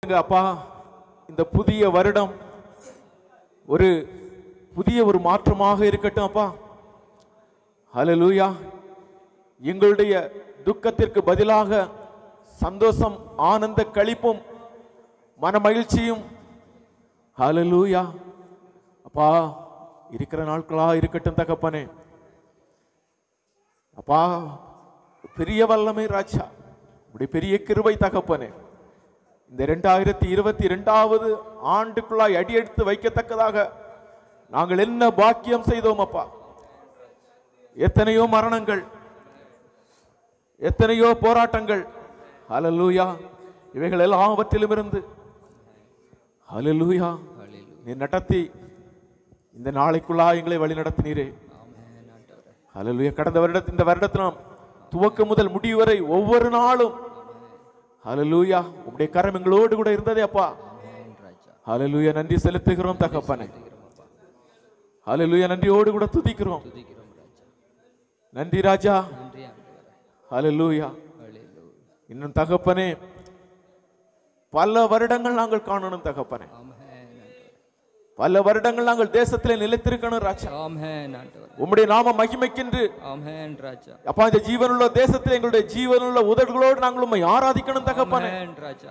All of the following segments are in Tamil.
எங்க அப்பா இந்த புதிய வருடம் ஒரு புதிய ஒரு மாற்றமாக இருக்கட்டும் அப்பா ஹalleluya எங்களுடைய துக்கத்திற்கு பதிலாக சந்தோஷம் ஆனந்த களிப்பும் மன மகிழ்ச்சியும் ஹalleluya அப்பா இருக்கிற நாட்களா இருக்கட்டும் தகப்பனே அப்பா பெரிய வல்லமை ராஜா உடைய பெரிய கிருபை தகப்பனே இந்த இரண்டாயிரத்தி இருபத்தி இரண்டாவது ஆண்டுக்குள்ளாய் அடியெடுத்து வைக்கத்தக்கதாக நாங்கள் என்ன பாக்கியம் செய்தோம் அப்பா எத்தனையோ மரணங்கள் எத்தனையோ போராட்டங்கள் ஹalleluya இவைகள் எல்லாவற்றிலும் இருந்து ஹalleluya நீ நடத்தி இந்த நாளைக்குள்ளா எங்களை வழி நடத்தினீரே ஹalleluya கடந்த வருடத்தின் இந்த வருடத்திலும் துவக்கம் முதல் முடிவு வரை ஒவ்வொரு நாளும் ஹalleluya உம்முடைய கரம் எங்களோடு கூட இருந்ததே அப்பா ஹalleluya நன்றி செலுத்துகிறோம் தகப்பனே ஹalleluya நன்றியோடு கூட துதிக்கிறோம் நன்றி ராஜா ஹalleluya இன்னும் தகப்பனே பல வருடங்கள் நாங்கள் காணணும் தகப்பனே பல வருடங்கள் நாங்கள் தேசத்திலே நிலைத்திருக்கணும் ராஜா ஆமென் ஆண்டவர் உம்முடைய நாம மகிமைக்கென்று ஆமென் ராஜா அப்பா இந்த ஜீவனுள்ள தேசத்தில் எங்களுடைய ஜீவனுள்ள உதடுகளோடு நாங்கள் உம்மை ஆராதிக்கணும் தகப்பனே ஆமென் ராஜா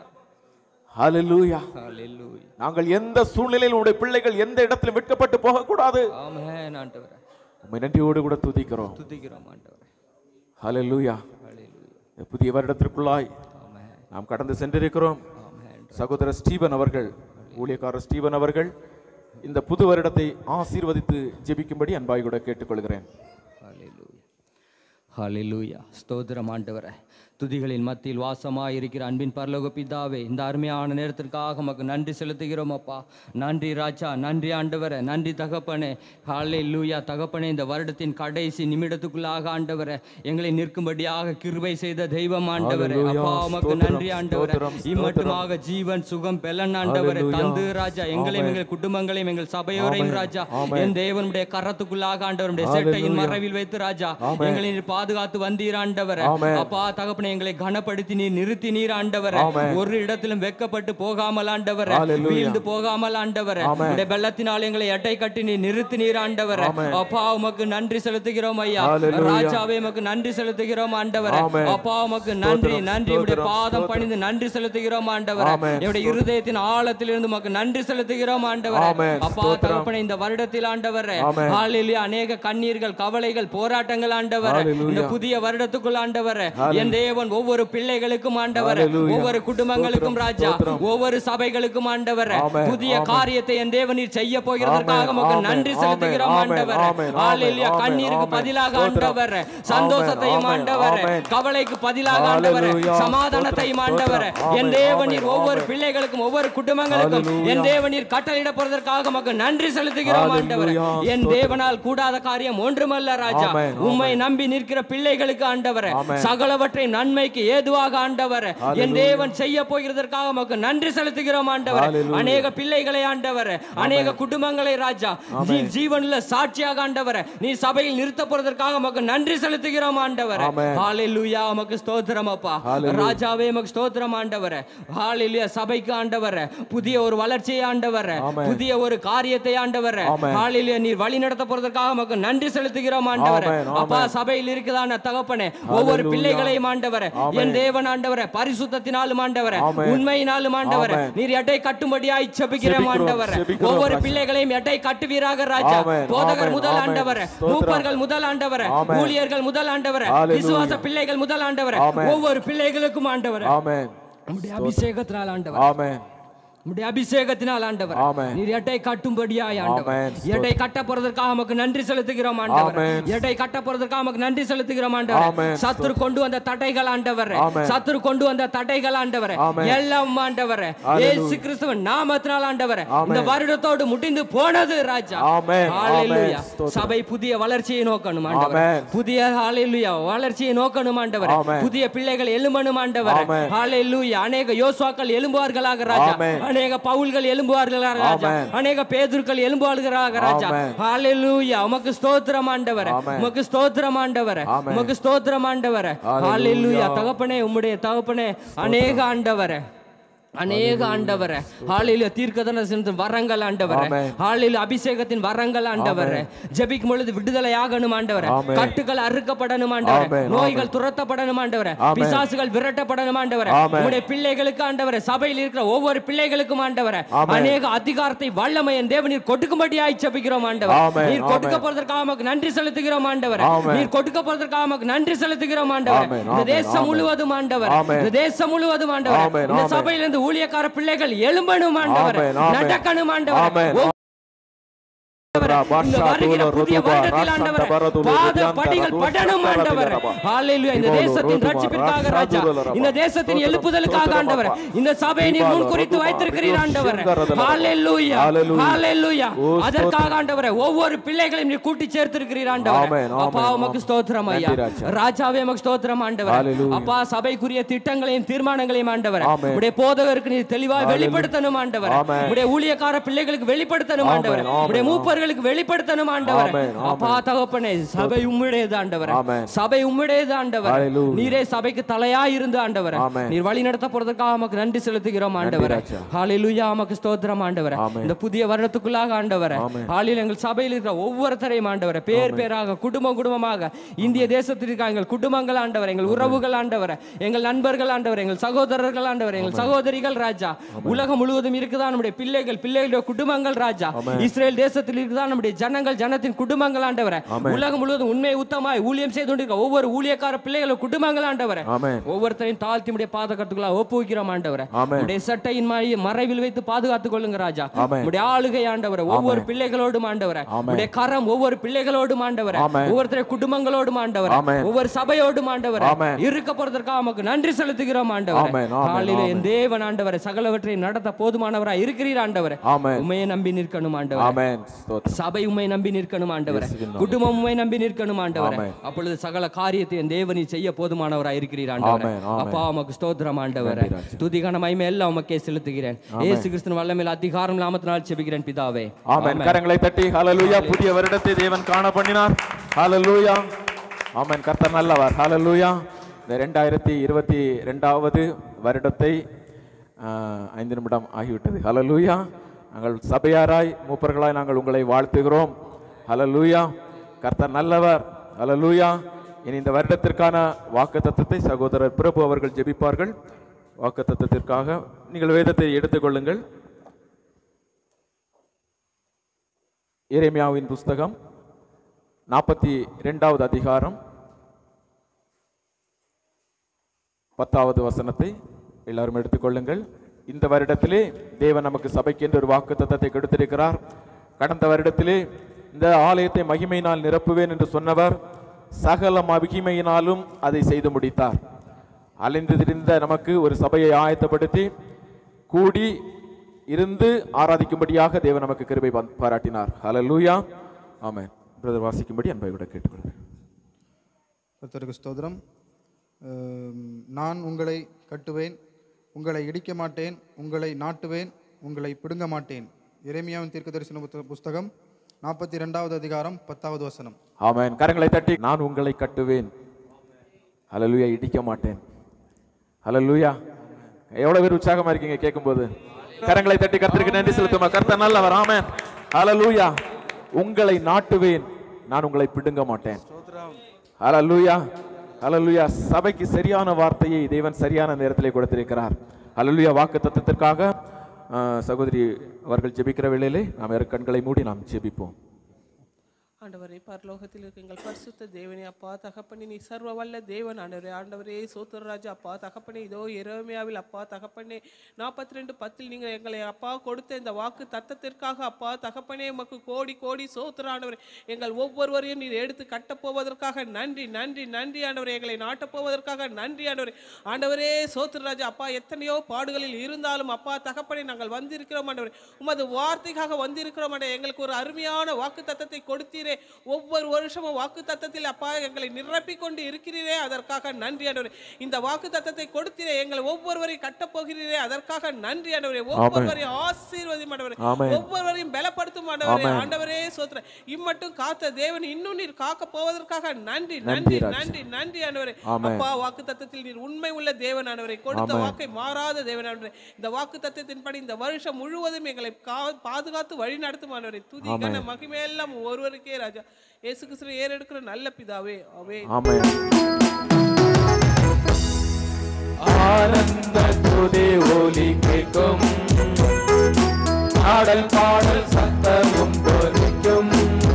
ஹalleluya ஹalleluya நாங்கள் எந்த சூழ்நிலையில் உடைய பிள்ளைகள் எந்த இடத்திலும் விற்கப்பட்டு போகக்கூடாது ஆமென் ஆண்டவர் உம்மை நன்றியோடு கூட துதிக்கிறோம் துதிக்கிறோம் ஆண்டவர் ஹalleluya ஹalleluya இந்த புதிய வருடத்திற்குள்ளாய் ஆமென் நாம் கடந்து சென்றிருக்கிறோம் ஆமென் சகோதரர் ஸ்டீபன் அவர்கள் ஊழியக்காரர் ஸ்டீபன் அவர்கள் இந்த புது வருடத்தை ஆசீர்வதித்து ஜெபிக்கும்படி அன்பாய் கூட கேட்டுக்கொள்கிறேன் ஹalleluya ஹalleluya ஸ்தோத்திரம் ஆண்டவரே துதிகளின் மத்தியில் வாசமாய் இருக்கிற அன்பின் பரலோக பிதாவே இந்த அருமையான நேரத்திற்காக உமக்கு நன்றி செலுத்துகிறோம் அப்பா நன்றி ராஜா நன்றி ஆண்டவரே நன்றி தகப்பனே ஹalleluya தகப்பனே இந்த வருடத்தின் கடைசி நிமிடத்துக்குள்ளாக ஆண்டவரே எங்களை நிற்கும்படியாக கிருபை செய்த தெய்வம் ஆண்டவரே ஹalleluya. அப்பா உமக்கு ஸ்தோத்திரம், நன்றி ஆண்டவரே ஸ்தோத்திரம், இம்மட்டுமாக ஜீவன் சுகம் பெலன் ஆண்டவரே ஹalleluya. தந்து ராஜா எங்களையும் ஆமென். எங்கள் குடும்பங்களையும் எங்கள் சபையோரையும் ஆமென். ராஜா ஆமென். என் தேவனுடைய கரத்துக்குள்ளாக ஆண்டவருடைய சேட்டையின் ஹalleluya. மறைவில் வைத்து ராஜா ஆமென். எங்களை நீர் பாதுகாத்து வந்தீர் ஆண்டவரே ஆமென். அப்பா தகப்பனே எங்களை கனப்படுத்தி நீர் நிறுத்தி நீர் ஆண்டவரே ஆமென். ஒரு இடத்திலும் வெக்கப்பட்டு போகாமல் ஆண்டவரே ஹalleluya. வீழ்ந்து போகாமல் ஆண்டவரே ஆமென். உடைய பெள்ளத்தினால் எங்களை எட்டை கட்டி நீர் நிறுத்தி நீர் ஆண்டவரே ஆமென். அப்பா உமக்கு நன்றி செலுத்துகிறோம் ஐயா ஹalleluya. ராஜாவே உமக்கு நன்றி செலுத்துகிறோம் ஆண்டவரே ஆமென். அப்பா உமக்கு நன்றி ஸ்தோத்திரம், நன்றி உடைய ஸ்தோத்திரம், பாதம் ஸ்தோத்திரம். பணிந்து நன்றி செலுத்துகிறோம் ஆண்டவரே ஆமென். என்னுடைய இருதயத்தின் ஆழத்திலிருந்து உமக்கு நன்றி செலுத்துகிறோம் ஆண்டவரே ஆமென். அப்பா ஸ்தோத்திரம். தகப்பனே இந்த வருடத்தில் ஆண்டவரே ஆமென். ஹalleluya அநேக கண்ணீர்கள் கவலைகள் போராட்டங்கள் ஆண்டவரே ஹalleluya. இந்த புதிய வருடத்துக்குள் ஆண்டவரே ஹalleluya. என் தேவன் ஒவ்வொரு பிள்ளைகளுக்கும் ஆண்டவரே ஹalleluya. ஒவ்வொரு குடும்பங்களுக்கும் ஸ்தோத்திரம், ராஜா ஸ்தோத்திரம். ஒவ்வொரு சபைகளுக்கும் ஆண்டவரே ஆமென், புதிய ஆமென். காரியத்தை என் தேவன் நீர் செய்ய போகிறதற்காக ஆமென், உமக்கு ஆமென், நன்றி ஆமென், செலுத்துகிறோம் ஆமென், ஆண்டவரே ஆமென், ஹalleluya ஆமென், கண்ணீருக்கு ஆமென். பதிலாக ஸ்தோத்திரம். ஆண்டவரே சந்தோஷத்தையும் ஆமென், ஆண்டவரே ஆமென். கவலைக்கு பதிலாக ஆண்டவரே ஹalleluya. சமாதானத்தையும் ஸ்தோத்திரம், ஆண்டவரே ஸ்தோத்திரம். என் ஆமென், தேவன் நீர் ஆமென், ஒவ்வொரு ஆமென். பிள்ளைகளுக்கும் ஒவ்வொரு குடும்பங்களுக்கும் ஹalleluya. என் தேவன் நீர் கட்டளையிட போறதற்காக உமக்கு நன்றி செலுத்துகிறோம் ஆண்டவரே ஹalleluya. என் தேவனால் கூடாத காரியம் ஒன்றுமல்ல ராஜா ஆமென், உம்மை நம்பி நிற்கிற பிள்ளைகளுக்கு ஆண்டவரே ஆமென். சகலவற்றை நன்மைக்கு ஏதுவாக ஆண்டவரே என் ஹalleluya. தேவன் செய்ய போகிறதற்காக உமக்கு நன்றி செலுத்துகிறோம் ஆண்டவரே ஹalleluya. அநேக பிள்ளைகளை ஆண்டவரே அநேக குடும்பங்களை ராஜா நீ ஜீவனுள்ள சாட்சியாக ஆண்டவரே நீ சபையில் நிறுத்த போறதற்காக உமக்கு நன்றி செலுத்துகிறோம் ஆண்டவரே ஆமென். ஹalleluya உமக்கு ஸ்தோத்திரம் அப்பா ஹalleluya. ராஜாவே உமக்கு ஸ்தோத்திரம் ஆண்டவரே ஹalleluya சபைக்கு ஆண்டவரே புதிய ஒரு வளர்ச்சியை ஆண்டவரே ஆமென். புதிய ஒரு காரியத்தை ஆண்டவரே ஆமென். ஹalleluya நீர் வழி நடத்த போறதற்காக உமக்கு நன்றி செலுத்துகிறோம் ஆண்டவரே ஆமென், அப்பா ஆமென். சபையில் இருக்குதான தகப்பனே ஒவ்வொரு ஹalleluya. பிள்ளைகளையும் ஆண்டவரே ஆமென். என் தேவன் ஆண்டவரே பரிசுத்தத்தினாலும் ஆண்டவரே ஆமென். உண்மையினாலும் ஆண்டவரே ஆமென். நீர் எட்டை கட்டும்படியாய் செபிக்கிறோம் செபிக்கிறோம், ஆண்டவரே செபிக்கிறோம், ஒவ்வொரு ராஜா. பிள்ளைகளையும் எட்டை கட்டுவீராக ராஜா ஆமென், போதகர் ஆமென், முதல் ஆமென். ஆண்டவரே ஸ்தோத்திரம். மூப்பர்கள் முதல் ஆண்டவரே ஆமென். ஊழியர்கள் முதல் ஆண்டவரே ஹalleluya. விசுவாச பிள்ளைகள் முதல் ஆண்டவரே ஆமென். ஒவ்வொரு பிள்ளைகளுக்கும் ஆண்டவரே ஆமென் உம்முடைய அபிஷேகத்தினால் ஆண்டவர் ஆமென் உம்முடைய அபிஷேகத்தினால் ஆண்டவர் ஆமென். நீர் எட்டை கட்டும்படியாய் ஆண்டவர் ஆமென். எடை கட்ட போறதற்காக நமக்கு நன்றி செலுத்துகிறோம் ஆண்டவர் ஆமென். எடை கட்ட போறதற்காக நமக்கு நன்றி செலுத்துகிறோம் ஆண்டவர் ஆமென். சத்துரு கொண்டு வந்த தடைகள் ஆண்டவர் ஆமென். சத்துரு கொண்டு வந்த தடைகள் ஆண்டவர் ஆமென். எல்லாம் ஆண்டவர் ஹalleluya. இயேசு கிறிஸ்துவின் நாமத்தினால் ஆண்டவர் ஆமென். இந்த வருடத்தோடு முடிந்து போனது ராஜா ஆமென். ஹalleluya. ஆமென். ஸ்தோத்திரம். சபை புதிய வளர்ச்சியை நோக்கணும் ஆண்டவர் ஆமென். புதிய ஹalleluya வளர்ச்சியை நோக்கணும் ஆண்டவர் ஆமென். புதிய பிள்ளைகள் எழும்பணும் ஆண்டவர் ஆமென். ஹalleluya அநேக யோசுவாக்கள் எழும்புவார்களாக ராஜா ஆமென். அநேக பவுல்கள் எழும்புவார்களாக ராஜா ஆமென். அநேக பேதுருக்கள் எழும்புவார்களாக ராஜா ஆமென். ஹalleluya உமக்கு ஸ்தோத்திரம் ஆண்டவரே ஆமென். உமக்கு ஸ்தோத்திரம் ஆண்டவரே ஆமென். உமக்கு ஸ்தோத்திரம் ஆண்டவரே ஹalleluya. ஹalleluya தகப்பனே உம்முடைய தகப்பனே அநேக ஆண்டவரே அநேக ஆண்டவரே ஹாலில தீர்க்கதரிசனத்தின் வரங்கள் ஆண்டவரே ஆமென். ஹாலில அபிஷேகத்தின் வரங்கள் ஆண்டவரே ஜெபிக்கும் பொழுது விடுதலை ஆகணும் ஆண்டவரே ஆமென். கட்டுகள் அறுக்கப்படணும் ஆண்டவரே ஆமென், நோய்கள் துரத்தப்படணும் ஆண்டவரே ஆமென். பிசாசுகள் விரட்டப்படணும் ஆண்டவரே ஆமென். உங்களுடைய பிள்ளைகளுக்கு ஆண்டவரே சபையில் இருக்கிற ஒவ்வொரு பிள்ளைகளுக்கும் ஆண்டவரே ஆமென். அநேக அதிகாரத்தை வல்லமை என் தேவன் நீர் கொடுக்கும்படியாய் ஜெபிக்கிறோம் ஆண்டவர் ஆமென், நீர் கொடுக்க ஆமென். போறதற்காக உமக்கு நன்றி செலுத்துகிறோம் ஆண்டவரே ஆமென். நீர் கொடுக்க போறதற்காக உமக்கு நன்றி செலுத்துகிறோம் ஆண்டவரே ஆமென், இந்த ஆமென், தேசம் ஆமென். முழுவதும் ஆண்டவர் ஆமென். இந்த தேசம் முழுவதும் ஆண்டவர் ஆமென், இந்த ஆமென். சபையிலிருந்து ஊழியக்கார பிள்ளைகள் எழும்பணும் ஆண்டவர் ஆமென், ஆமென். நடக்கணும் ஆண்டவர் ஆமென். ஒவ்வொரு இந்த வருகிற புதிய வருடத்தில் ஆண்டவர் பாத படிகள் படணும் ஆண்டவர் ஹalleluya இந்த தேசத்தின் ரட்சிப்பிற்காக ராஜா இந்த தேசத்தின் எழுப்புதலுக்காக ஆண்டவர் இந்த சபையை நீர் முன் குறித்து வைத்திருக்கிறீர் ஆண்டவர் ஹalleluya ஹalleluya அதற்காக ஆண்டவர் ஒவ்வொரு பிள்ளைகளையும் நீர் கூட்டி சேர்த்திருக்கிறீர் ஆண்டவர் ஆமென், ஆமென், அப்பா உமக்கு ஸ்தோத்திரம் ஐயா நன்றி, ராஜா. ராஜாவே உமக்கு ஸ்தோத்திரம் ஆண்டவர் ஹalleluya. அப்பா சபைக்குரிய திட்டங்களையும் தீர்மானங்களையும் ஆண்டவர் ஆமென். உடைய போதகருக்கு நீர் தெளிவாக வெளிப்படுத்தணும் ஆண்டவர் ஆமென். உடைய ஊழியக்கார பிள்ளைகளுக்கு வெளிப்படுத்தணும் ஆமென், ஆண்டவர் ஆமென், உடைய ஆமென். மூப்பர்களுக்கு வெளிப்படுத்தணும் ஆண்டவர் ஆமென், ஆமென். அப்பா தகப்பனே சபை உம்முடையது ஆண்டவர் ஆமென். சபை உம்முடையது ஆண்டவர் ஹalleluya. நீரே சபைக்கு தலையா இருந்து ஆண்டவர் ஆமென். நீர் வழி நடத்த போறதுக்காக உமக்கு நன்றி செலுத்துகிறோம் ஆண்டவர் ராஜா. ஹalleluya உமக்கு ஸ்தோத்திரம் ஆண்டவர் ஆமென். இந்த புதிய வருடத்துக்குள்ளாக ஆண்டவர் ஆமென். ஹalleluya எங்கள் சபையில் இருக்கிற ஒவ்வொருத்தரையும் ஆண்டவர் பேர் பேராக குடும்பம் குடும்பமாக இந்திய தேசத்தில் இருக்கிற எங்கள் குடும்பங்கள் ஆண்டவர் எங்கள் உறவுகள் ஆண்டவர் எங்கள் நண்பர்கள் ஆண்டவர் எங்கள் சகோதரர்கள் ஆண்டவர் எங்கள் சகோதரிகள் ராஜா உலகம் முழுவதும் இருக்குதா நம்முடைய பிள்ளைகள் பிள்ளைகளுடைய குடும்பங்கள் ராஜா இஸ்ரேல் தேசத்தில் இருக்குதா நம்முடைய ஜனங்கள் ஜனத்தின் குடும்பங்கள் ஆண்டவர் ஆமென். உலகம் முழுவதும் உண்மை உத்தமாய் ஊழியம் செய்து கொண்டிருக்க ஒவ்வொரு ஊழியக்கார பிள்ளைகள் குடும்பங்கள் ஆண்டவர் ஆமென் ஒவ்வொருத்தரையும் தாழ்த்தி உடைய பாதகத்துக்குள்ள ஒப்பு வைக்கிறோம் ஆண்டவர் ஆமென். உடைய சட்டையின் மாறி மறைவில் வைத்து பாதுகாத்துக் கொள்ளுங்க ராஜா ஆமென். உடைய ஆளுகை ஆண்டவர் ஒவ்வொரு பிள்ளைகளோடும் ஆண்டவர் ஆமென். உடைய கரம் ஒவ்வொரு பிள்ளைகளோடும் ஆண்டவர் ஆமென். ஒவ்வொருத்தரை குடும்பங்களோடும் ஆண்டவர் ஆமென். ஒவ்வொரு சபையோடும் ஆண்டவர் ஆமென். இருக்க போறதற்காக நமக்கு நன்றி செலுத்துகிறோம் ஆண்டவர் ஆமென், ஆமென், காலையில ஆமென். என் தேவன் ஆண்டவர் சகலவற்றை நடத்த போதுமானவராய் இருக்கிறீர் ஆண்டவர் ஆமென் உண்மையை நம்பி நிற்கணும் ஆண்டவர் ஆமென் ஸ்தோத்திரம் சபை உண்மை நம்பி நிற்கணும் ஆண்டவர் இயேசுவின் நாமத்தில். குடும்பம் உண்மை நம்பி நிற்கணும் ஆண்டவர் ஆமென். அப்பொழுது சகல காரியத்தை என் தேவனி செய்ய போதுமானவராய் இருக்கிறீர் ஆண்டவர் ஆமென், ஆமென். அப்பா உமக்கு ஸ்தோத்திரம் ஆண்டவர் நன்றி, ராஜா. துதிகன மகிமை எல்லாம் உமக்கே செலுத்துகிறேன் இயேசு கிறிஸ்துவின் வல்லமையில் அதிகாரம் நாமத்தினால் செபிக்கிறேன் பிதாவே ஆமென் கரங்களை தட்டி ஹalleluya புதிய வருடத்தை தேவன் காண பண்ணினார் ஹalleluya ஆமென் கர்த்தர் நல்லவர் ஹalleluya இந்த ரெண்டாயிரத்தி இருபத்தி ரெண்டாவது வருடத்தை ஆஹ், ஐந்து நிமிடம் ஆகிவிட்டது ஹalleluya நாங்கள் சபையாராய் மூப்பர்களாய் நாங்கள் உங்களை வாழ்த்துகிறோம் ஹalleluya கர்த்தர் நல்லவர் ஹalleluya இனி இந்த வருடத்திற்கான வாக்குத்தத்தத்தை சகோதரர் பிரபு அவர்கள் ஜெபிப்பார்கள் வாக்குத்தத்தத்திற்காக நீங்கள் வேதத்தை எடுத்துக்கொள்ளுங்கள் எரேமியாவின் புஸ்தகம் நாற்பத்தி ரெண்டாவது அதிகாரம் பத்தாவது வசனத்தை எல்லாரும் எடுத்துக்கொள்ளுங்கள் இந்த வருடத்திலே தேவன் நமக்கு சபைக்கு என்று ஒரு வாக்கு தத்தத்தை கொடுத்திருக்கிறார் கடந்த வருடத்திலே இந்த ஆலயத்தை மகிமையினால் நிரப்புவேன் என்று சொன்னவர் சகல மகிமையினாலும் அதை செய்து முடித்தார் அலைந்து திரிந்த நமக்கு ஒரு சபையை ஆயத்தப்படுத்தி கூடி இருந்து ஆராதிக்கும்படியாக தேவன் நமக்கு கிருபை பா- பாராட்டினார் ஹalleluya ஆமென் பிரதர் வாசிக்கும்படி அன்பை விட கேட்டுக்கொள்கிறேன் கர்த்தருக்கு ஸ்தோத்திரம் அம், நான் உங்களை கட்டுவேன் உங்களை இடிக்க மாட்டேன் உங்களை நாட்டுவேன் உங்களை பிடுங்க மாட்டேன் எரேமியாவின் தீர்க்கதரிசன புத்த- புஸ்தகம் நாற்பத்தி ரெண்டாவது அதிகாரம் பத்தாவது வசனம் ஆமென் கரங்களை தட்டி நான் உங்களை கட்டுவேன் ஹalleluya இடிக்க மாட்டேன் ஹalleluya எவ்வளவு பேர் உற்சாகமா இருக்கீங்க கேட்கும்போது கரங்களை தட்டி கர்த்தருக்கு நன்றி செலுத்துமா கர்த்தர் நல்லவர் ஆமென் ஹalleluya உங்களை நாட்டுவேன் நான் உங்களை பிடுங்க மாட்டேன் ஹalleluya ஹalleluya சபைக்கு சரியான வார்த்தையை தேவன் சரியான நேரத்திலே கொடுத்திருக்கிறார் ஹalleluya வாக்கு தத்தத்திற்காக சகோதரி அவர்கள் ஜெபிக்கிற வேளையிலே நாம் இரு கண்களை மூடி நாம் ஜெபிப்போம் ஆண்டவரே பரலோகத்தில் இருக்க எங்கள் பரிசுத்த தேவனே அப்பா தகப்பனே நீ சர்வ வல்ல தேவன் ஆண்டவரே ஆண்டவரே சோத்துராஜா அப்பா தகப்பனே இதோ எரோமியாவில் அப்பா தகப்பனே நாற்பத்தி ரெண்டு பத்தில் நீங்கள் எங்களை அப்பா கொடுத்த இந்த வாக்கு தத்தத்திற்காக அப்பா தகப்பனே உமக்கு கோடி கோடி சோத்துர ஆண்டவரே எங்கள் ஒவ்வொருவரையும் நீர் எடுத்து கட்டப் போவதற்காக நன்றி நன்றி நன்றி ஆண்டவரே எங்களை நாட்டப் போவதற்காக நன்றி ஆண்டவரே ஆண்டவரே சோத்துராஜா அப்பா எத்தனையோ பாடுகளில் இருந்தாலும் அப்பா தகப்பனே நாங்கள் வந்திருக்கிறோம் ஆண்டவரே உமது வார்த்தைக்காக வந்திருக்கிறோம் ஆண்டவரே எங்களுக்கு ஒரு அருமையான வாக்கு தத்தத்தை கொடுத்தீரே கொடுக்கிறீரே ஒவ்வொரு வருஷமும் வாக்கு தத்தத்தில் அப்பா எங்களை நிரப்பி கொண்டு இருக்கிறீரே அதற்காக நன்றி ஆண்டவரே இந்த வாக்கு தத்தத்தை கொடுத்தீரே எங்களை ஒவ்வொருவரையும் கட்டப் போகிறீரே அதற்காக நன்றி ஆண்டவரே ஒவ்வொருவரையும் ஆசீர்வதி ஆண்டவரே ஆமென். ஒவ்வொருவரையும் பலப்படுத்தும் ஆண்டவரே ஆமென். ஆண்டவரே சோத்திர இம்மட்டும் காத்த தேவன் இன்னும் நீர் காக்க போவதற்காக நன்றி நன்றி, நன்றி ராஜா. நன்றி நன்றி ஆண்டவரே ஆமென். அப்பா வாக்கு தத்தத்தில் நீர் உண்மை உள்ள தேவன் ஆண்டவரே கொடுத்த ஆமென். வாக்கை மாறாத தேவன் ஆண்டவரே இந்த வாக்கு தத்தத்தின்படி இந்த வருஷம் முழுவதும் எங்களை கா- பாதுகாத்து வழி நடத்தும் ஆண்டவரே துதி கன மகிமையெல்லாம் ஒருவருக்கே ராஜா இயேசு கிறிஸ்து ஏறெடுக்கிற நல்ல பிதாவே அவே ஆமென் ஆனந்த துதி ஒலி கேட்கும் ஆடல் பாடல் சத்தமும் தொனிக்கும்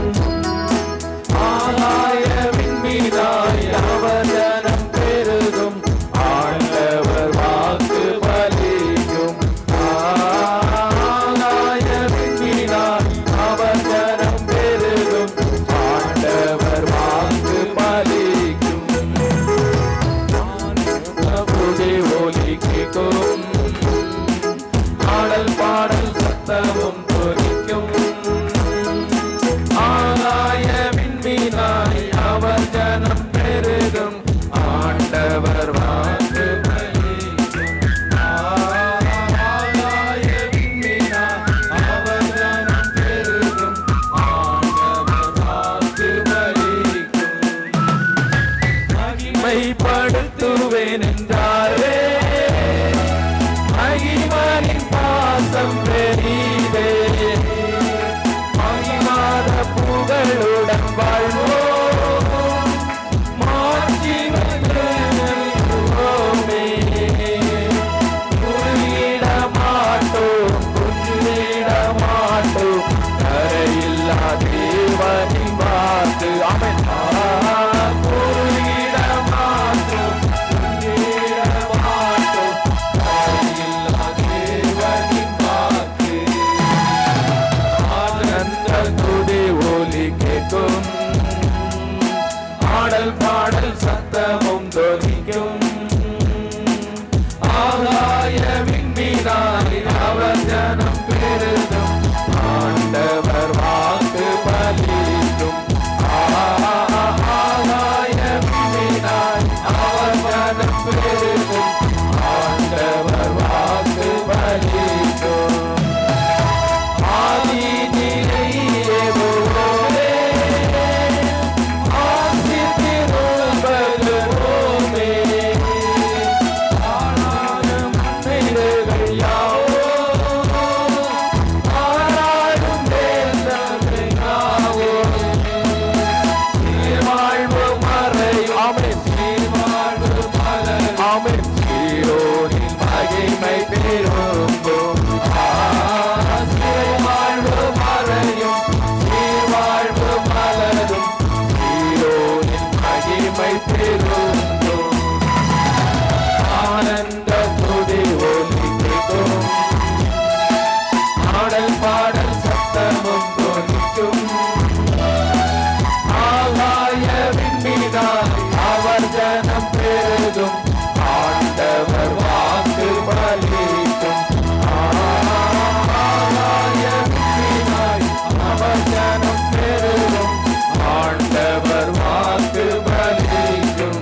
ஆகாய விண்மீனாய் அவதனம் பெருகும் ஆண்டவர் வாக்கு பலிக்கும் ஆகாய விண்மீனாய் அவதனம் பெருகும் ஆண்டவர் வாக்கு பலிக்கும் புதி ஒலி கேட்கும் ஆடல் பாடல் சத்தமும் தொனிக்கும் ஆகாய விண்மீனாய் அவர் ஜனம் பெருகும் ஆண்டவர் வாக்கு பலிக்கும். ஆகாய விண்மீனாய் அவர் ஜனம் பெருகும் ஆண்டவர் வாக்கு பலிக்கும். மகிமைப்படுத்துவேன் என்றாரே மகிமனின் பாசம் பெரிதே மகிமாத புகழுடன் வாழ்வோம் மாட்சிமைக்கு நல்குவோமே. குறுகிட மாட்டோம் குன்றிட மாட்டோம் கரையில்லா தேவனின் வாக்கு ஆமென் குறுகிட மாட்டோம் குன்றிட மாட்டோம் கரையில்லா தேவனின் வாக்கு ஆனந்த துதி ஒலி கேட்கும் ஆடல் பாடல் சத்தமும் தொனிக்கும் ஆகாய விண்மீனாய் அவர் ஜனம் பெருதும் ஆண்டவர் வாக்கு பலிக்கும் ஆகாய விண்மீனாய் அவர் ஜனம் பெருதும் ஆண்டவர் வாக்கு பலிக்கும் ஆதியிலேயே ஆசித்திருப்பதுவோமே ஆனாலும் மனிதர்கள் யாவோ ஆனாலும் தேசங்கள் யாவோ சீர்வாழ்வு மறை ஆமென் சீர்வாழ்வு மறை ஆமென் சீரோனின் மகிமை பெரும்பும் சீர்வாழ்வு மறையும் சீர்வாழ்வு மலரும் சீரோனின் மகிமை பெரும்பும் ஆனந்த துதி ஒலி கேட்கும் ஆடல் பாடல் சத்தமும் தொனிக்கும் ஆகாய விண்மீனாய் அவர் ஜனம் பெருதும் ஆண்டவர் வாக்கு பலிக்கும் ஆகாய விண்மீனாய் அவர் ஜனம் பெருதும் ஆண்டவர் வாக்கு பலிக்கும்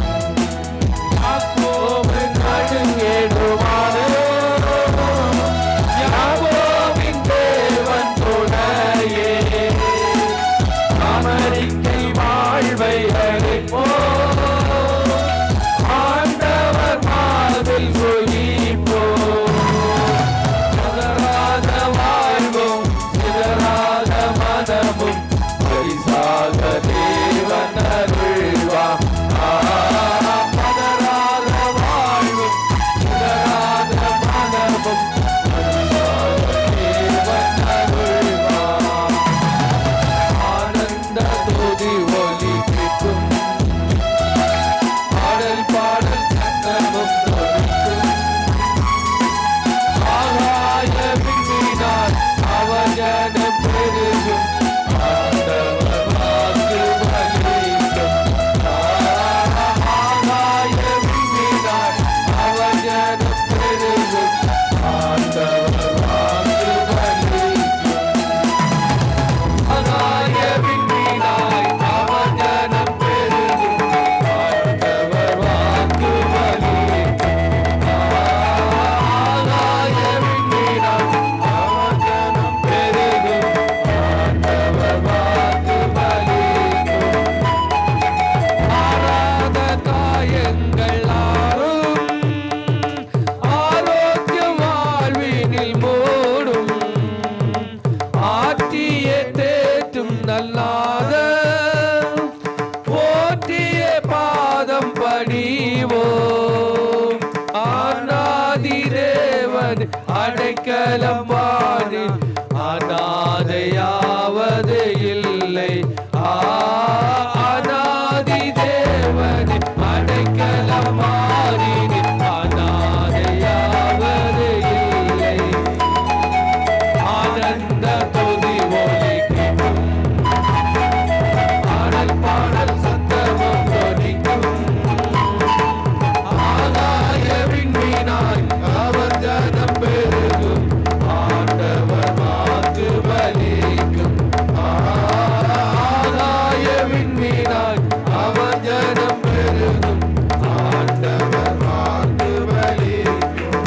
யாக்கோபின் நடுங்கேடுவானே யாக்கோபின் தேவன் துணையே அமெரிக்கை வாழ்வை அழைப்போ துதிவோம் ஆனாதி தேவன் அடைக்கலம் பாடி அநாதையாவது இல்லை ஆ, அநாதி தேவன் அடைக்கலம் மாறி அநாதையாவது இல்லை ஆனந்த துதி ஒலிக்கும் பாடல் பாடல் சத்தமும் தொனிக்கும் ஆகாய விண்மீனாய் அவர் ஜனம் பெருகும் ஆண்டவர் வாக்கு பலிக்கும் ஆகாய விண்மீனாய் அவர் ஜனம் பெருகும் ஆண்டவர் வாக்கு பலிக்கும்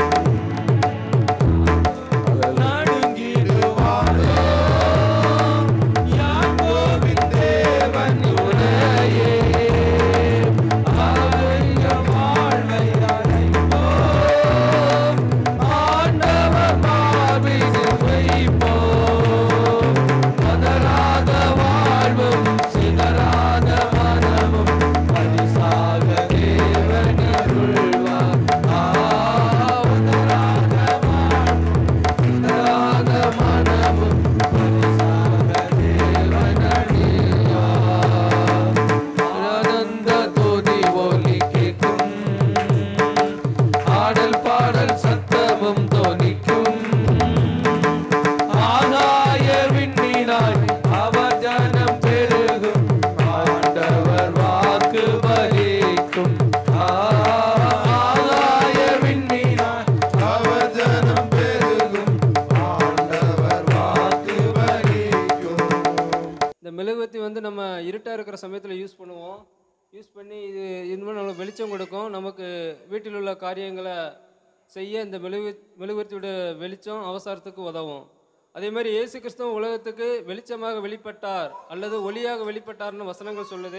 நடுங்கிடுவாரோ யாக்கோபின் தேவன் உனையே ஆலய வாழ்வை அடைப்போம் ஆண்டவர் மார்பினில் வைப்போம் பதறாத வாழ்வும் சிதறாத மனமும் பரிசாக தேவன் அருள்வார் ஆ, பதறாத வாழ்வும் சிதறாத மனமும் பரிசாக தேவன் அருள்வார். ஆனந்த துதி ஒலி கேட்கும் ஆடல் பாடல் சத்தமும் தோனிக்கும் ஆகாய விண்ணினாய் அவர் ஜனம் பெருகும் ஆண்டவர் வாக்கு பலிக்கும் ஆகாய விண்ணினாய் அவர் ஜனம் பெருகும் ஆண்டவர் வாக்கு பலிக்கும் இந்த மெழுகுவர்த்தி வந்து நம்ம இருட்டாக இருக்கிற சமயத்தில் யூஸ் பண்ணுவோம் யூஸ் பண்ணி இது இது மாதிரி நம்மளுக்கு வெளிச்சம் கொடுக்கும் நமக்கு வீட்டில் உள்ள காரியங்களை செய்ய இந்த மெழுகு மெழுகுவர்த்தியோட வெளிச்சம் அவசரத்துக்கு உதவும் அதே மாதிரி இயேசு கிறிஸ்துவ உலகத்துக்கு வெளிச்சமாக வெளிப்பட்டார் அல்லது ஒளியாக வெளிப்பட்டார்னு வசனங்கள் சொல்லுது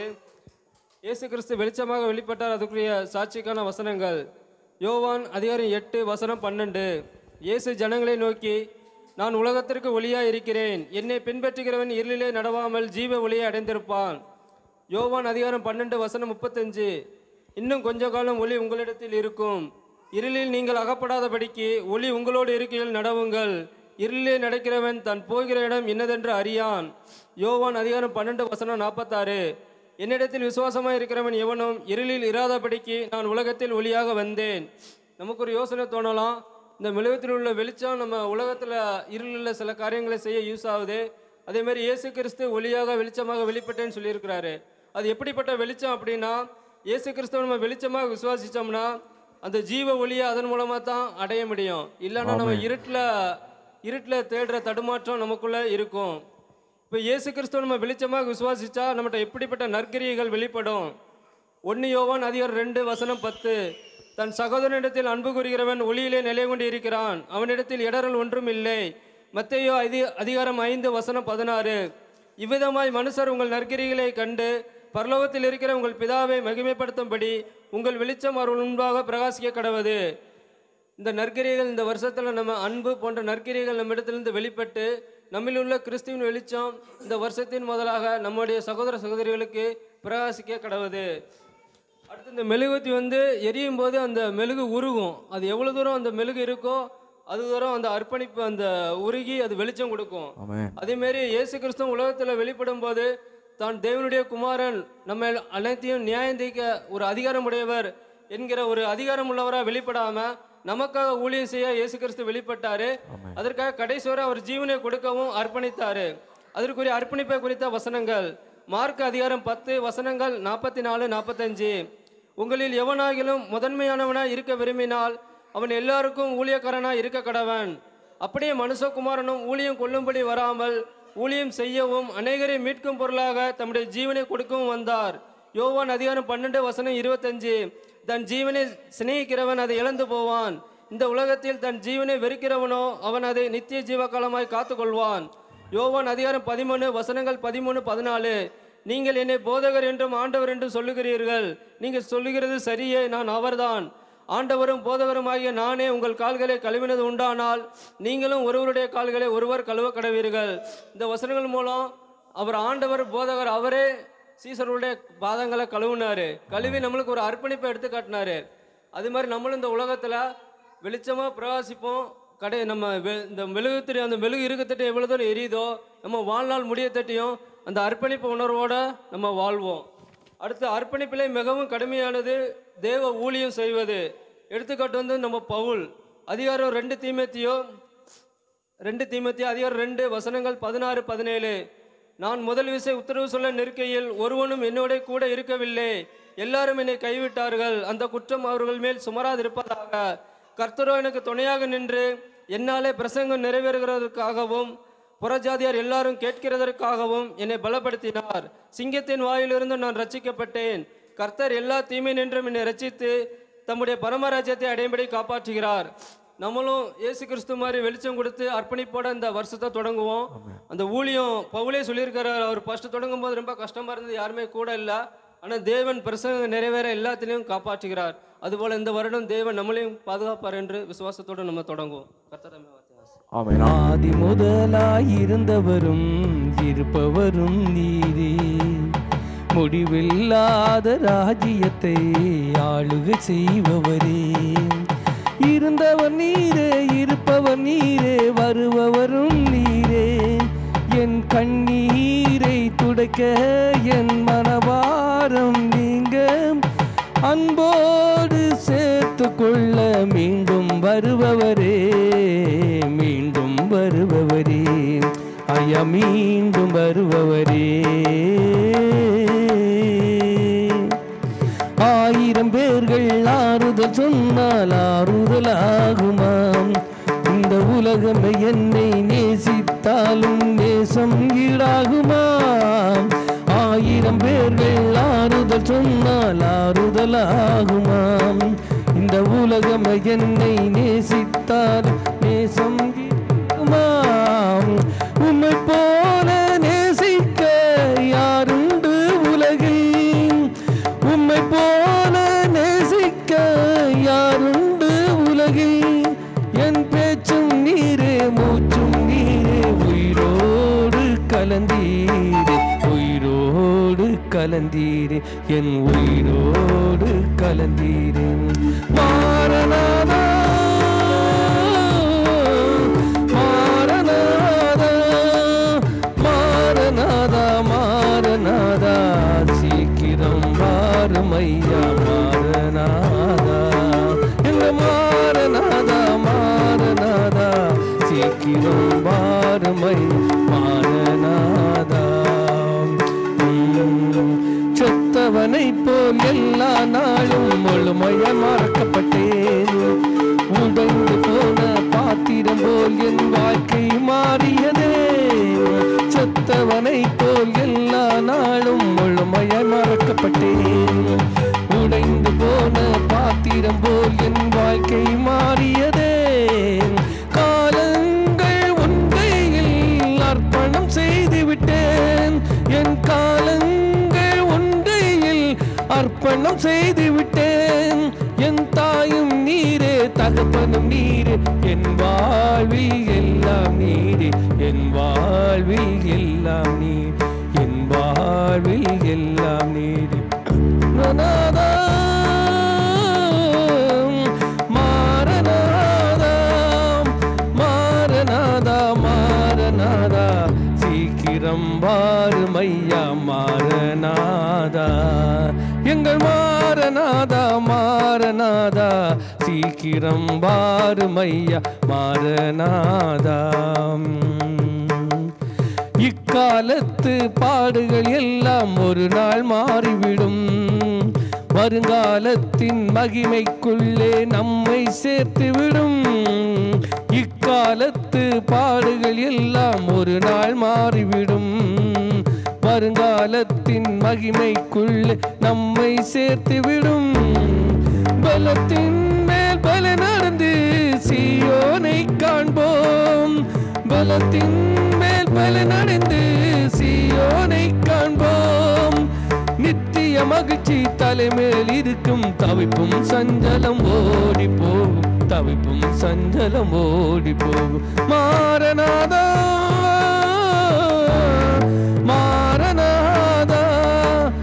இயேசு கிறிஸ்து வெளிச்சமாக வெளிப்பட்டார் அதுக்குரிய சாட்சிக்கான வசனங்கள் யோவான் அதிகாரம் எட்டு வசனம் பன்னெண்டு இயேசு ஜனங்களை நோக்கி நான் உலகத்திற்கு ஒளியாக இருக்கிறேன் என்னை பின்பற்றுகிறவன் இருளிலே நடவாமல் ஜீவ ஒளியை அடைந்திருப்பான் யோவான் அதிகாரம் பன்னெண்டு வசனம் முப்பத்தஞ்சு இன்னும் கொஞ்ச காலம் ஒளி உங்களிடத்தில் இருக்கும் இருளில் நீங்கள் அகப்படாதபடிக்கு ஒளி உங்களோடு இருக்கையில் நடவுங்கள் இருளிலே நடக்கிறவன் தன் போகிற இடம் இன்னதென்று அறியான் யோவான் அதிகாரம் பன்னெண்டு வசனம் நாற்பத்தாறு என்னிடத்தில் விசுவாசமாக இருக்கிறவன் எவனும் இருளில் இராதபடிக்கு நான் உலகத்தில் ஒளியாக வந்தேன் நமக்கு ஒரு யோசனை தோணலாம் இந்த மெழுகத்தில் உள்ள வெளிச்சம் நம்ம உலகத்தில் இருளில் சில காரியங்களை செய்ய யூஸ் ஆகுது அதே மாதிரி இயேசு கிறிஸ்து ஒளியாக வெளிச்சமாக வெளிப்பட்டேன்னு சொல்லியிருக்கிறாரு அது எப்படிப்பட்ட வெளிச்சம் அப்படின்னா இயேசு கிறிஸ்துவ நம்ம வெளிச்சமாக விசுவாசிச்சோம்னா அந்த ஜீவ ஒளியை அதன் மூலமாக தான் அடைய முடியும் இல்லைன்னா நம்ம இருட்டில் இருட்டில் தேடுற தடுமாற்றம் நமக்குள்ள இருக்கும் இப்போ இயேசு கிறிஸ்துவ நம்ம வெளிச்சமாக விசுவாசிச்சா நம்மகிட்ட எப்படிப்பட்ட நற்கிரியைகள் வெளிப்படும் ஒன்று யோவான் அதிகாரம் ரெண்டு வசனம் பத்து தன் சகோதரனிடத்தில் அன்பு கூறுகிறவன் ஒளியிலே நிலை கொண்டு இருக்கிறான் அவனிடத்தில் இடரல் ஒன்றும் இல்லை மத்தேயோ அதி அதிகாரம் ஐந்து வசனம் பதினாறு இவ்விதமாய் மனுஷர் உங்கள் நற்கிரிகளை கண்டு பரலோகத்தில் இருக்கிற உங்கள் பிதாவை மகிமைப்படுத்தும்படி உங்கள் வெளிச்சம் அவர் முன்பாக பிரகாசிக்க கடவது இந்த நற்கிரியைகள் இந்த வருஷத்தில் நம்ம அன்பு போன்ற நற்கிரியைகள் நம்ம இடத்திலிருந்து வெளிப்பட்டு நம்மில் உள்ள கிறிஸ்துவின் வெளிச்சம் இந்த வருஷத்தின் முதலாக நம்முடைய சகோதர சகோதரிகளுக்கு பிரகாசிக்க கடவுது அடுத்து இந்த மெழுகுவத்தி வந்து எரியும் போது அந்த மெழுகு உருகும் அது எவ்வளோ தூரம் அந்த மெழுகு இருக்கோ அது தூரம் அந்த அர்ப்பணிப்பு அந்த உருகி அது வெளிச்சம் கொடுக்கும் ஆமென் அதேமாரி இயேசு கிறிஸ்துவ உலகத்தில் வெளிப்படும் போது தான் தேவனுடைய குமாரன் நம்ம அனைத்தையும் நியாயம் தீர்க்க ஒரு அதிகாரம் உடையவர் என்கிற ஒரு அதிகாரம் உள்ளவராக வெளிப்படாம நமக்காக ஊழியம் செய்ய இயேசு கிறிஸ்து வெளிப்பட்டாரு அதற்காக கடைசி வரை அவர் ஜீவனை கொடுக்கவும் அர்ப்பணித்தாரு அதற்குரிய அர்ப்பணிப்பை குறித்த வசனங்கள் மார்க் அதிகாரம் பத்து வசனங்கள் நாற்பத்தி நாலு நாற்பத்தஞ்சு உங்களில் எவனாகிலும் முதன்மையானவனாய் இருக்க விரும்பினால் அவன் எல்லாருக்கும் ஊழியக்காரனாய் இருக்க கடவன் அப்படியே மனுஷகுமாரனும் ஊழியம் கொள்ளும்படி வராமல் ஊழியம் செய்யவும் அநேகரை மீட்கும் பொருளாக தம்முடைய ஜீவனை கொடுக்கவும் வந்தார் யோவான் அதிகாரம் பன்னெண்டு வசனம் இருபத்தஞ்சு தன் ஜீவனை சிநேகிக்கிறவன் அதை இழந்து போவான் இந்த உலகத்தில் தன் ஜீவனை வெறுக்கிறவனோ அவன் அதை நித்திய ஜீவகாலமாய் காத்துக்கொள்வான் யோவான் அதிகாரம் பதிமூணு வசனங்கள் பதிமூணு பதினாலு நீங்கள் என்னை போதகர் என்றும் ஆண்டவர் என்றும் சொல்லுகிறீர்கள் நீங்கள் சொல்லுகிறது சரியே நான் அவர்தான் ஆண்டவரும் போதகருமாகிய நானே உங்கள் கால்களை கழுவினது உண்டானால் நீங்களும் ஒருவருடைய கால்களை ஒருவர் கழுவ கடவீர்கள் இந்த வசனங்கள் மூலம் அவர் ஆண்டவர் போதகர் அவரே சீசருடைய பாதங்களை கழுவுனாரு கழுவி நம்மளுக்கு ஒரு அர்ப்பணிப்பை எடுத்து காட்டினாரு அது மாதிரி நம்மளும் இந்த உலகத்துல வெளிச்சமா பிரகாசிப்போம் கடை நம்ம வெ- இந்த மெழுகுத்திரி அந்த மெழுகு இருக்கத்தட்டு எவ்வளோ தூரம் எரியுதோ நம்ம வாழ்நாள் முடியத்தட்டியும் அந்த அர்ப்பணிப்பு உணர்வோட நம்ம வாழ்வோம் அடுத்து அர்ப்பணிப்பிலே மிகவும் கடுமையானது தேவ ஊழியம் செய்வது எடுத்துக்காட்டு வந்து நம்ம பவுல் அதிகாரம் ரெண்டு தீமத்தியோ ரெண்டு தீமத்தியோ அதிகாரம் ரெண்டு வசனங்கள் பதினாறு பதினேழு நான் முதல் விசை உத்தரவு சொல்ல நிற்கையில் ஒருவனும் என்னோட கூட இருக்கவில்லை எல்லாரும் என்னை கைவிட்டார்கள் அந்த குற்றம் அவர்கள் மேல் சுமராதிருப்பதாக கர்த்தரோ எனக்கு துணையாக நின்று என்னாலே பிரசங்கம் நிறைவேறுகிறதற்காகவும் புறஜாதியார் எல்லாரும் கேட்கிறதற்காகவும் என்னை பலப்படுத்தினார் சிங்கத்தின் வாயிலிருந்து நான் ரட்சிக்கப்பட்டேன் கர்த்தர் எல்லா தீமை நின்றும் என்னை ரட்சித்து தம்முடைய பரமராஜ்யத்தை அடையும்படி காப்பாற்றுகிறார் நம்மளும் இயேசு கிறிஸ்து மாதிரி வெளிச்சம் கொடுத்து அர்ப்பணிப்போட இந்த வருஷத்தை தொடங்குவோம் அந்த ஊழியம் பவுலே சொல்லியிருக்கிறார் அவர் ஃபர்ஸ்ட் தொடங்கும் போது ரொம்ப கஷ்டமா இருந்தது யாருமே கூட இல்லை ஆனால் தேவன் பிரசங்க நிறைவேற எல்லாத்திலையும் காப்பாற்றுகிறார் அதுபோல இந்த வருடம் தேவன் நம்மளையும் பாதுகாப்பார் என்று விசுவாசத்தோடு நம்ம தொடங்குவோம் கர்த்தர் ஆமென் ஆதி முதலாயிருந்தவரும் இருப்பவரும் நீரே முடிவில்லாத ராஜ்யத்தை ஆளுகை செய்பவரே இருந்தவர் நீரே இருப்பவர் நீரே வருபவரும் நீரே என் கண்ணீரை துடைக்க என் மனபாரம் நீங்க அன்போடு சேர்த்து கொள்ள மீண்டும் வருபவரே மீண்டும் வருபவரே ஐயா மீண்டும் வருபவரே ஆயிரம் பேர்கள் ஆறுதல் சொன்னால் ஆறுதல் ஆகுமாம் இந்த உலகம் என்னை நேசித்தாலும் நேசம் ஈடாகுமாம் ஆயிரம் பேர்கள் ஆறுதல் சொன்னால் ஆறுதல் ஆகுமாம் இந்த உலகம் என்னை நேசித்தால் நேசம் ஈடாகுமாம் உம்மை போல நேசிக்க யாருண்டு உலகில் உம்மை போல நேசிக்க யாருண்டு உலகில் என் பேச்சும் நீரே மூச்சும் நீரே உயிரோடு கலந்தீரே உயிரோடு கலந்தீரே என் உயிரோடு கலந்தீரே மாறனாதா மாறனாதா மாறனாதா மாறனாதா சீக்கிரம் மாறுமையா மாறனாதா எங்க மாறனாதா மாறனாதா சீக்கிரம் மாறுமை மாறனாதா உம், செத்தவனை போல் எல்லா நாளும் முழுமைய மறக்கப்பட்டேன் உடைந்து போன பாத்திரம் போல் என் வாழ்க்கை மாறியதே செத்தவனை போல் எல்லா நாளும் முழுமைய மறக்கப்பட்டேன் உடைந்து போன பாத்திரம் போல் என் வாழ்க்கை மாறியதே காலங்கள் உண்டையில் அர்ப்பணம் செய்து விட்டேன் என் காலங்கள் உண்டையில் அர்ப்பணம் செய்து விட்டேன் என் தாயும் நீரே தகப்பனும் நீரே என் வாழ்வில் எல்லாம் நீரே என் வாழ்வில் எல்லாம் நீர் என் வாழ்வில் எல்லாம் நீரே நாதா மாறனாதா மாறனாதா மாறனாதா சீக்கிரம் வாருமையா மாறனாதா எங்கள் மாறனாதா மாறனாதா சீக்கிரம் வாருமையா மாறனாதா இக்காலத்து பாடுகள் எல்லாம் ஒரு நாள் மாறிவிடும் வருங்காலத்தின் மகிமைக்குள்ளே நம்மை சேர்த்துவிடும் இக்காலத்து பாடுகள் எல்லாம் ஒரு நாள் மாறிவிடும் வருங்காலத்தின் மகிமைக்குள்ளே நம்மை சேர்த்துவிடும் பலத்தின் மேல் பல நடந்து சீயோனை காண்போம் பலத்தின் மேல் பல நடந்து சீயோனை காண்போம் நித்திய மகிழ்ச்சி தலைமேல் இருக்கும் தவிப்பும் சஞ்சலம் ஓடி போகும் தவிப்பும் சஞ்சலம் ஓடி போகும் மாறனாதா மாறனாதா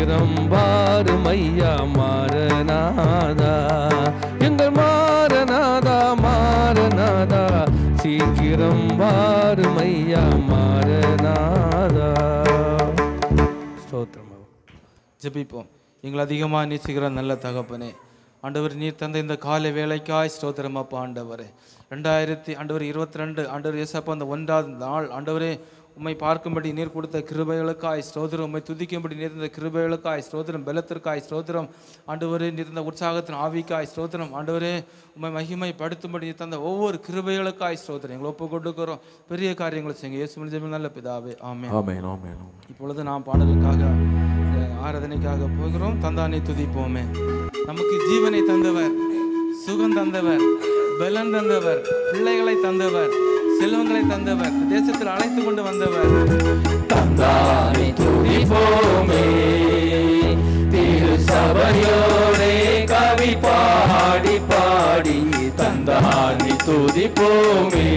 சீக்கிரம் வாரும் ஐயா மாறநாதா எங்கள் மாறநாதா மாறநாதா சீக்கிரம் வாரும் ஐயா மாறநாதா ஸ்தோத்திரம் ஜெபிப்போம் எங்களை அதிகமாக நேசிக்கிற நல்ல தகப்பனே ஆண்டவர் நீர் தந்த இந்த காலை வேலைக்காய் ஸ்தோத்திரம் அப்பா ஆண்டவரே ரெண்டாயிரத்தி ஆண்டவர் இருபத்தி ரெண்டு ஆண்டவர் ஏசப்பா அந்த ஒன்றாவது நாள் ஆண்டவரே உம்மை பார்க்கும்படி நீர் கொடுத்த கிருபைகளுக்காய் ஸ்தோத்திரம் உம்மை துதிக்கும்படி நீர் தந்த கிருபைகளுக்காய் ஸ்தோத்திரம் பலத்திற்காய் ஸ்தோத்திரம் ஆண்டவரே நீர் தந்த உற்சாகத்தின் ஆவிக்காய் ஸ்தோத்திரம் ஆண்டவரே உம்மை மகிமைப்படுத்தும்படி நீர் தந்த ஒவ்வொரு கிருபைகளுக்காய் ஸ்தோத்திரம் எங்களை ஒப்பு கொடுக்கிறோம் பெரிய காரியங்களை செய்யுங்க இயேசு ஜெபம் நல்ல பிதாவே ஆமென் ஆமென் ஆமென் ஆமென். இப்பொழுது நாம் பாடலுக்காக அஹ், ஆராதனைக்காக போகிறோம் தந்தானை துதிப்போமே நமக்கு ஜீவனை தந்தவர் சுகம் தந்தவர் பலன் தந்தவர் பிள்ளைகளை தந்தவர் செல்வங்களை தந்தவர் தேசத்தில் அழைத்து கொண்டு வந்தவர் தந்தானே துதிப்போமே திரு சபையோரே கவி பாடி பாடி தந்தானே துதிப்போமே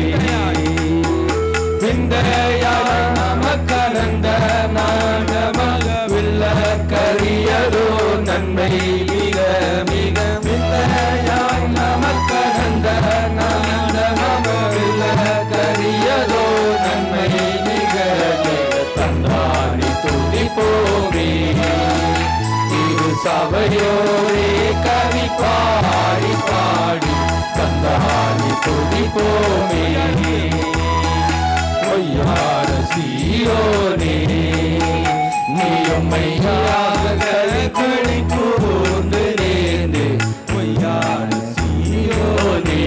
விந்தையாய் நமக்கனந்த நாகமகவில்ல கரியதோ நன்மை மிக மிக விந்தையாய் நமக்கனந்த நாகமகவில்ல கரியதோ நன்மை மிக மிக தந்தானி துதிப்போமே திரு சபையோரே கவி பாடி பாடி தந்தானி துதிப்போமே பொய்யார சீயோனே நீயும் மையாக கழி கூர்ந்து நேர்ந்து பொய்யார சீயோனே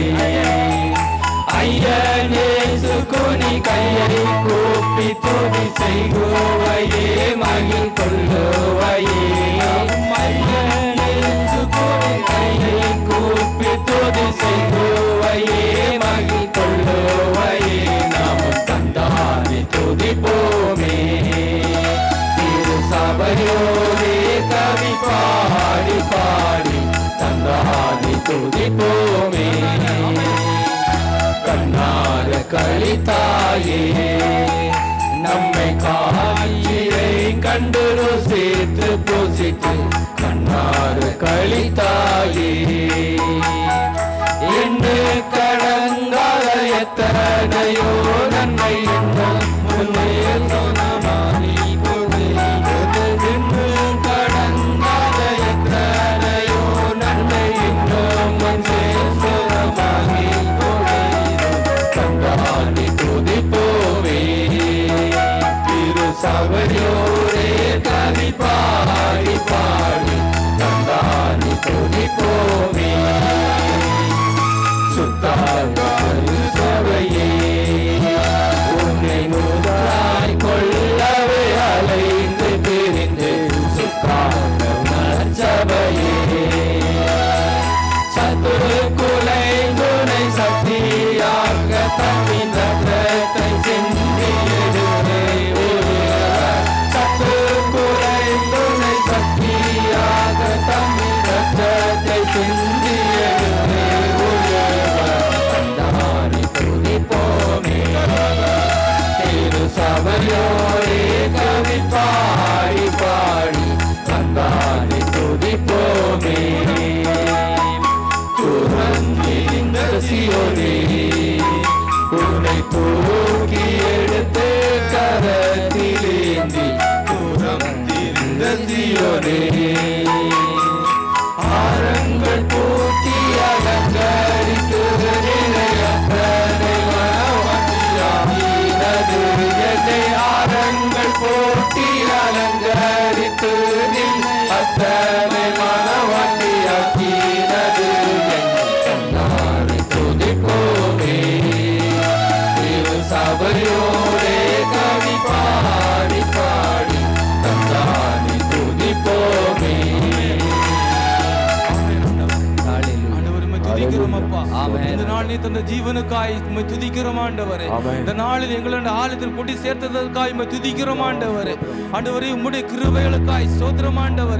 ஐயனே சுகுனி கையை கூப்பி துதி செய்குவையே மகிழ் கொள்ளுவையே ஐயனே சுகுனி கையை கூப்பி துதி செய்குவையே மகிழ் கொள்ளுவையே நாம் தந்தானி துதிப்போமே திரு சபையோரே கவி பாடி பாடி தந்தானி துதிப்போமே கண்ணார கழித்தாயே நம்மை காட்சியை கண்டு ருசித்து பூசித்து கண்ணார கழித்தாயே என்று கடங்கால எத்தனையோ நன்மை இன்னும் முன்னே சொன்னமானி பொழிகிறது என்று கடங்கால எத்தனையோ நன்மை இன்னும் முன்னே சொன்னமானி பொழிகிறது கண்டானி துதிப்போவே திரு சபையோரே கவி பாடி பாடி கண்டானி துதிப்போமே சுத்தாய் சபையே உன்னை முதலாய் கொள்ளவே அலைந்து பிரிந்து சுத்தான சபையே சத்துரு குலை துணை சக்தியாக தம்மின் ரத்தத்தை சிந்தி எடுத்தே ஒருவர். சத்துரு குலை துணை சக்தியாக தம்மின் ரத்தத்தை சிந்தி எடுத்தே ஒருவர். தந்தானி துதிப்போமே திரு சபையோரே கவி பாடி பாடி தந்தானி துதிப்போமே துறந்திருந்த சியோனே உன்னை தூக்கி எடுத்து கரத்திலேந்தி துறந்திருந்த சியோனே ஆரங்கள் பூட்டி அலங்கரித்து நிலையற்றனை மனவந்தியாகினது என்னை ஆரங்கள் போட்டி அலங்கரித்து நில் அத்தனை மனவந்தியாக்கினது என்னை கண்ணாடி துதிப்போமே திரு சபையோரே கவி பாடி பாடி தந்தானி துதிப்போமே ஆண்டவர் உம்மை துதிக்கிறோம் அப்பா ஆமென். இந்த நாள் நீ தந்த ஜீவனுக்காய் உம்மை துதிக்கிறோம் ஆண்டவரே ஆமென். இந்த நாளில் எங்களோட ஆலயத்தில் கூட்டி சேர்த்ததற்காய் உம்மை துதிக்கிறோம் ஆண்டவரே ஆண்டவரே உம்முடைய கிருபைகளுக்காய் சோத்திரம் ஆண்டவரே புதிய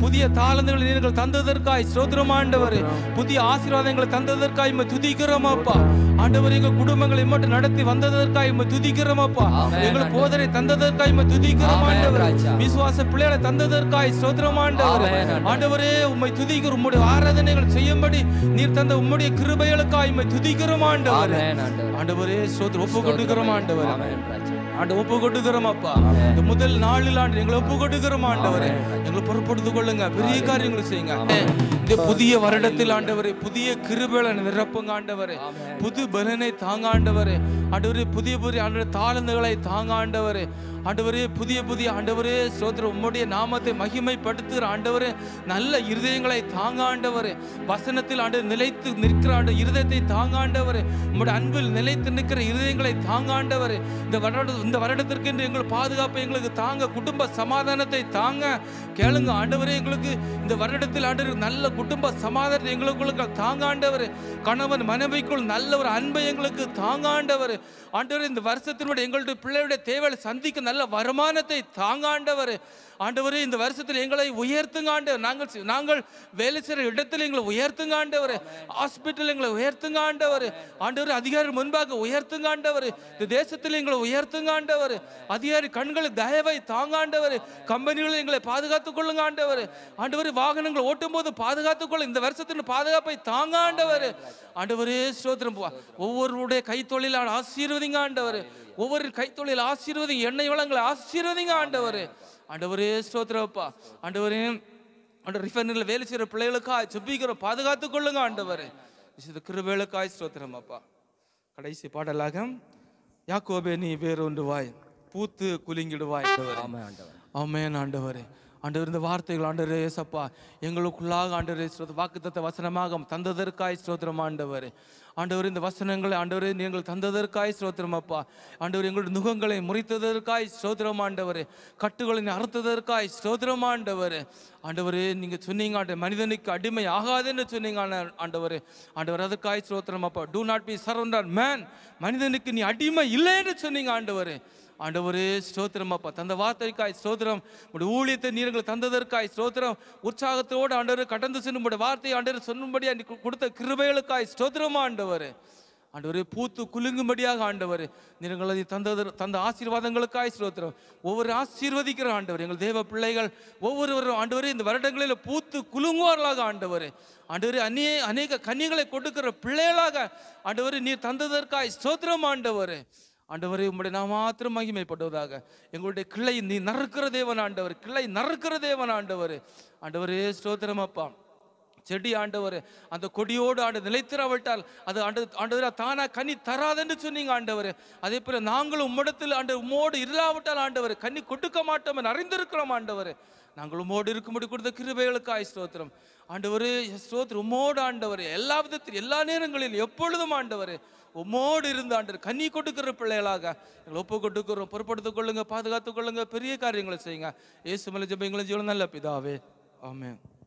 புதிய தாளந்துகளை நீங்கள் தந்ததற்காய் ஸ்தோத்திரம் ஆண்டவரே புதிய ஆசீர்வாதங்களை தந்ததற்காய் உம்மை துதிக்கிறோம் அப்பா ஆண்டவர் எங்க குடும்பங்களை மட்டும் நடத்தி வந்ததற்காய் உம்மை துதிக்கிறோம் அப்பா ஆமென், எங்கள் ஆண்டவரே. போதனை தந்ததற்காய் உம்மை துதிக்கிறோம் ஆமென், ஆண்டவரே ராஜா. விசுவாச பிள்ளைகளை தந்ததற்காய் ஸ்தோத்திரம் ஆண்டவரே ஆமென், ஆண்டவரே. ஆண்டவரே உம்மை துதிக்கிறோம் உம்முடைய ஆராதனைகள் செய்யும்படி நீர் தந்த உம்முடைய கிருபைகளுக்காய் உம்மை துதிக்கிறோம் ஆண்டவரே ஆமென், ஆண்டவரே. ஆண்டவரே ஸ்தோத்திரம் ஒப்பு கொடுக்கிறோம் ஆண்டவரே ஆமென், ராஜா. ஆண்டு ஒப்பு கொடுக்கிறோம் அப்பா இந்த முதல் நாளில் ஆண்டு எங்களை ஒப்பு கொடுக்கிறோம் ஆண்டவரே எங்களை பொறுப்படுத்திக் கொள்ளுங்க பெரிய காரியங்களை செய்யுங்க இந்த புதிய வருடத்தில் ஆண்டவரே புதிய கிருபைகளை நிரப்புங்க ஆண்டவரே புது பலனை தாங்க ஆண்டவரே ஆண்டவரே புதிய புதிய ஆண்டு தாளந்துகளை தாங்க ஆண்டவரே ஆண்டவரே புதிய புதிய ஆண்டவரே ஸ்தோத்திரம் உம்முடைய நாமத்தை மகிமைப்படுத்துகிற ஆண்டவரே நல்ல இருதயங்களை தாங்க ஆண்டவரே வசனத்தில் ஆண்டு நிலைத்து நிற்கிற ஆண்டு இருதயத்தை தாங்க ஆண்டவரே உம்முடைய அன்பில் நிலைத்து நிற்கிற இருதயங்களை தாங்க ஆண்டவரே இந்த வருட இந்த வருடத்திற்கு என்று எங்கள் பாதுகாப்பை எங்களுக்கு தாங்க குடும்ப சமாதானத்தை தாங்க கேளுங்க ஆண்டவரே எங்களுக்கு இந்த வருடத்தில் ஆண்டவர் நல்ல குடும்ப சமாதானத்தை எங்களுக்குள்ள தாங்க ஆண்டவரே கணவன் மனைவிக்குள் நல்ல ஒரு அன்பை எங்களுக்கு தாங்க ஆண்டவரே ஆண்டவரே இந்த வருஷத்தினுடைய எங்களுடைய பிள்ளையுடைய தேவையை சந்திக்க நல்ல வருமானத்தை தாங்க ஆண்டவரே ஆண்டவரே இந்த வருஷத்தில் எங்களை உயர்த்துங்க ஆண்டவர் நாங்கள் சி- நாங்கள் வேலை செய்கிற இடத்துல எங்களை உயர்த்துங்க ஆண்டவரே ஹாஸ்பிட்டல் எங்களை உயர்த்துங்க ஆண்டவர் ஆண்டவர் அதிகாரி முன்பாக உயர்த்துங்க ஆண்டவர் இந்த தேசத்தில் எங்களை உயர்த்துங்க ஆண்டவர் அதிகாரி கண்களை தயவை தாங்க ஆண்டவர் கம்பெனிகளில் எங்களை பாதுகாத்துக் கொள்ளுங்க ஆண்டவர் ஆண்டவர் வாகனங்கள் ஓட்டும் போது பாதுகாத்துக் கொள்ள இந்த வருஷத்தின் பாதுகாப்பை தாங்க ஆண்டவர் ஆண்டவரே ஸ்தோத்திரம் பா. ஒவ்வொருவருடைய கைத்தொழில் ஆசீர்வதிங்க ஆண்டவர் ஒவ்வொரு கைத்தொழில் ஆசீர்வதிங்க எண்ணெய் வளங்களை ஆசீர்வதிங்க ஆண்டவர் ஆண்டவரே ஸ்தோத்திரப்பா ஆண்டவரே ஆண்டவர் ரிஃபைனரில் வேலை செய்கிற பிள்ளைகளுக்காக செப்பிக்கிறோம் பாதுகாத்துக் கொள்ளுங்க ஆண்டவர் விசுத்த கிருபைகளுக்காய் ஸ்தோத்திரம் அப்பா கடைசி பாடலாக யாக்கோபே நீ வேறொன்று வாய் பூத்து குலுங்கிடுவாய் ஆண்டவரே. ஆமென், ஆண்டவரே. ஆமென் ஆண்டவரே ஆண்டவர் இந்த வார்த்தைகள் ஆண்டவரே ஏசப்பா எங்களுக்குள்ளாக ஆண்டவரே வாக்குத்தத்த வசனமாக தந்ததற்காய் ஸ்தோத்திரம் ஆண்டவரே ஆண்டவர் இந்த வசனங்களை ஆண்டவரே நீங்கள் தந்ததற்காய் ஸ்தோத்திரம் அப்பா ஆண்டவர் எங்களுடைய நுகங்களை முறித்ததற்காய் ஸ்தோத்திரம் ஆண்டவரே கட்டுகளை அறுத்ததற்காய் ஸ்தோத்திரம் ஆண்டவரே ஆண்டவரே நீங்க சொன்னீங்க ஆண்ட மனிதனுக்கு அடிமை ஆகாதுன்னு சொன்னீங்க ஆண்ட- ஆண்டவரே ஆண்டவர் அதற்காய் ஸ்தோத்திரம் அப்பா do not be surrender man மனிதனுக்கு நீ அடிமை இல்லைன்னு சொன்னீங்க ஆண்டவரே ஆண்டவரே ஸ்தோத்திரம் அப்பா தந்த வார்த்தைக்காய் ஸ்தோத்திரம் உடைய ஊழியத்தை நீர்கள் தந்ததற்காய் ஸ்தோத்திரம் உற்சாகத்தோடு ஆண்டவர் கடந்து செல்லும் உடைய வார்த்தையை ஆண்டவர் சொல்லும்படி அன்னைக்கு கொடுத்த கிருபைகளுக்காய் ஸ்தோத்திரமா ஆண்டவர் ஆண்டவரே பூத்து குலுங்கும்படியாக ஆண்டவர் நீங்கள் அதை தந்தது தந்த ஆசீர்வாதங்களுக்காய் ஸ்தோத்திரம் ஒவ்வொரு ஆசீர்வதிக்கிற ஆண்டவர் எங்கள் தேவ பிள்ளைகள் ஒவ்வொருவரும் ஆண்டவரே இந்த வருடங்களில் பூத்து குலுங்குவார்களாக ஆண்டவர் ஆண்டவரே அநே அநேக கன்னிகளை கொடுக்கிற பிள்ளைகளாக ஆண்டவர் நீர் தந்ததற்காய் ஸ்தோத்திரம் ஆண்டவர் ஆண்டவரே உம்முடைய நான் மாத்திரம் மகிமைப்படுவதாக எங்களுடைய கிளை நீ நறுக்கிற தேவன் ஆண்டவர் கிளை நறுக்கிற தேவன் ஆண்டவர் ஆண்டவரே ஸ்தோத்திரம் அப்பா செடி ஆண்டவர் அந்த கொடியோடு ஆண்டு நிலைத்திராவிட்டால் அது ஆண்டு ஆண்டவர் தானா கனி தராதுன்னு சொன்னீங்க ஆண்டவர் அதே போல நாங்களும் உம்மிடத்தில் ஆண்டு உம்மோடு இல்லாவிட்டால் ஆண்டவர் கனி கொடுக்க மாட்டோம் என்று அறிந்திருக்கிறோம் ஆண்டவர் நாங்கள் உம்மோடு இருக்கும்படி கொடுத்த கிருபைகளுக்காய் ஸ்தோத்திரம் ஆண்டவரே ஸ்தோத்திரம் உம்மோடு ஆண்டவர் எல்லா விதத்தில் எல்லா நேரங்களிலும் எப்பொழுதும் ஆண்டவர் உம்மோடு இருந்து ஆண்டவர் கன்னி கொடுக்கிற பிள்ளைகளாக எங்களை ஒப்பு கொடுக்கிறோம் பொறுப்படுத்திக் கொள்ளுங்க பாதுகாத்துக் கொள்ளுங்க பெரிய காரியங்களை செய்யுங்க ஏசு மலை ஜெபங்களை ஜீவன நல்ல பிதாவே ஆமென்